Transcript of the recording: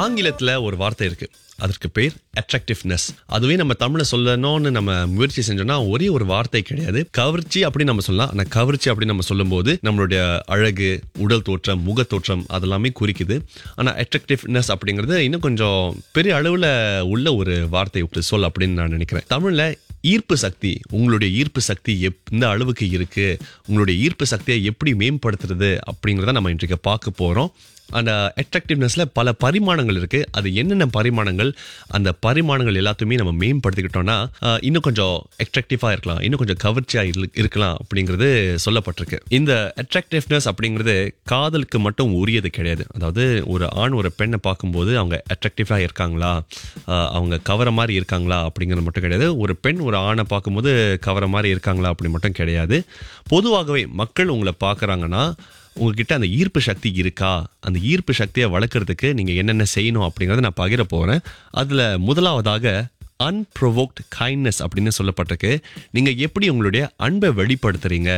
ஆங்கிலத்துல ஒரு வார்த்தை இருக்கு அதற்கு பேர் அட்ராக்டிவ்னஸ் அதுவே நம்ம தமிழ்ல சொல்லணும்னு நம்ம முயற்சி செஞ்சோம்னா ஒரே ஒரு வார்த்தை கிடையாது கவர்ச்சி அப்படின்னு நம்ம சொல்லலாம் ஆனா கவர்ச்சி அப்படின்னு நம்ம சொல்லும்போது நம்மளுடைய அழகு உடல் தோற்றம் முக தோற்றம் அதெல்லாமே குறிக்குது ஆனா அட்ராக்டிவ்னஸ் அப்படிங்கிறது இன்னும் கொஞ்சம் பெரிய அளவுல உள்ள ஒரு வார்த்தை ஒரு சொல் அப்படின்னு நான் நினைக்கிறேன் தமிழ்ல ஈர்ப்பு சக்தி உங்களுடைய ஈர்ப்பு சக்தி எந்த அளவுக்கு இருக்கு உங்களுடைய ஈர்ப்பு சக்தியை எப்படி மேம்படுத்துறது அப்படிங்கிறத நம்ம இன்றைக்கு பார்க்க போறோம் அந்த அட்ராக்டிவ்னஸ்ல பல பரிமாணங்கள் இருக்கு அது என்னென்ன பரிமாணங்கள் அந்த பரிமாணங்கள் எல்லாத்தையுமே நம்ம மேம்படுத்திக்கிட்டோம்னா ஆஹ், இன்னும் கொஞ்சம் அட்ராக்டிவா இருக்கலாம் இன்னும் கொஞ்சம் கவர்ச்சியா இரு- இருக்கலாம் அப்படிங்கிறது சொல்லப்பட்டிருக்கு இந்த அட்ராக்டிவ்னஸ் அப்படிங்கிறது காதலுக்கு மட்டும் உரியது கிடையாது அதாவது ஒரு ஆண் ஒரு பெண்ணை பார்க்கும்போது அவங்க அட்ராக்டிவா இருக்காங்களா ஆஹ், அவங்க கவர மாதிரி இருக்காங்களா அப்படிங்கிறது மட்டும் கிடையாது ஒரு பெண் ஒரு ஆணை பார்க்கும்போது கவர மாதிரி இருக்காங்களா அப்படி மட்டும் கிடையாது பொதுவாகவே மக்கள் உங்களை பார்க்கறாங்கன்னா உங்ககிட்ட அந்த ஈர்ப்பு சக்தி இருக்கா அந்த ஈர்ப்பு சக்தியை வளர்க்கறதுக்கு நீங்க என்னென்ன செய்யணும் அப்படிங்கறத நான் பகிர போறேன் அதுல முதலாவதாக அன்ப்ரொவோக்ட் கைண்ட்னஸ் அப்படின்னு சொல்லப்பட்டிருக்கு நீங்க எப்படி உங்களுடைய அன்பை வெளிப்படுத்துறீங்க